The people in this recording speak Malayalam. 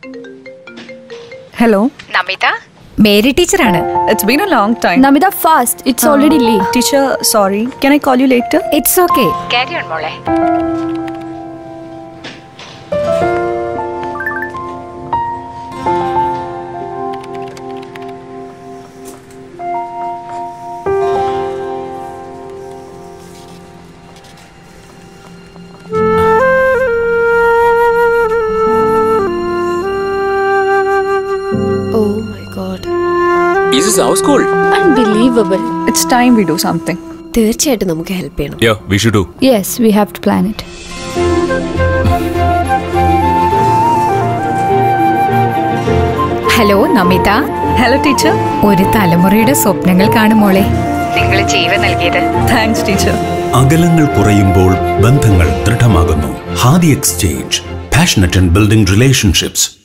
ഹലോ നമിത മേരി ടീച്ചറാണ് it's been a long time Namita, fast. It's already late. Teacher sorry can I call you later it's okay carry on മോളെ Oh my god. Is this our school? Unbelievable. It's time we do something തീർച്ചയായിട്ടും നമുക്ക് ഹെൽപ്പ് ചെയ്യണം Yeah, we should do. Yes, we have to plan it. Hello Namitha hello teacher ഒരു തലമുറയുടെ സ്വപ്നങ്ങൾ കാണുമോളെ നിങ്ങൾ ജീവൻ നൽകിയത് താങ്ക്സ് ടീച്ചർ അകലങ്ങൾ കുറയുമ്പോൾ ബന്ധങ്ങൾ ദൃഢമാകുന്നു ഹാദി exchange passionate and building relationships